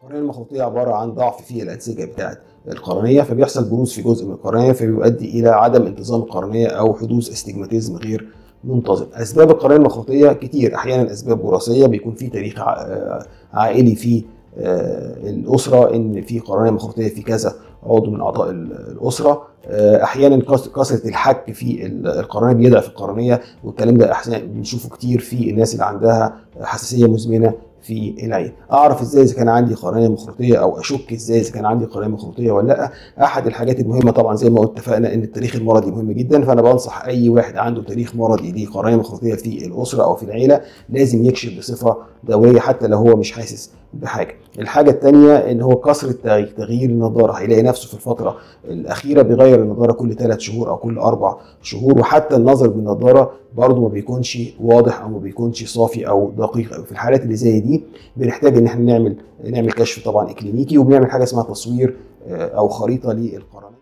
القرنيه المخروطيه عباره عن ضعف في الانسجه بتاعه القرنيه فبيحصل بروز في جزء من القرنيه فبيؤدي الى عدم انتظام القرنيه او حدوث استجماتيزم غير منتظم اسباب القرنيه المخروطيه كتير احيانا اسباب وراثيه بيكون في تاريخ عائلي في الاسره ان في قرنيه مخروطيه في كذا عضو من اعضاء الاسره احيانا كثره الحك في القرنيه بيضعف القرنيه والكلام ده احيانا بنشوفه كتير في الناس اللي عندها حساسيه مزمنه في العين اعرف ازاي اذا كان عندي قرنيه مخروطيه او اشك ازاي اذا كان عندي قرنيه مخروطيه ولا لا احد الحاجات المهمه طبعا زي ما اتفقنا ان التاريخ المرضي مهم جدا فانا بنصح اي واحد عنده تاريخ مرضي لقرنيه مخروطيه في الاسره او في العيله لازم يكشف بصفه دوريه حتى لو هو مش حاسس بحاجه الحاجه الثانيه ان هو كثره تغيير النضاره هيلاقي نفسه في الفتره الاخيره بيغير النضاره كل ثلاث شهور او كل اربع شهور وحتى النظر بالنضاره برضه ما بيكونش واضح او ما بيكونش صافي او دقيق في الحالات اللي زي دي بنحتاج ان احنا نعمل نعمل كشف طبعا اكلينيكي وبنعمل حاجه اسمها تصوير او خريطه للقرنيه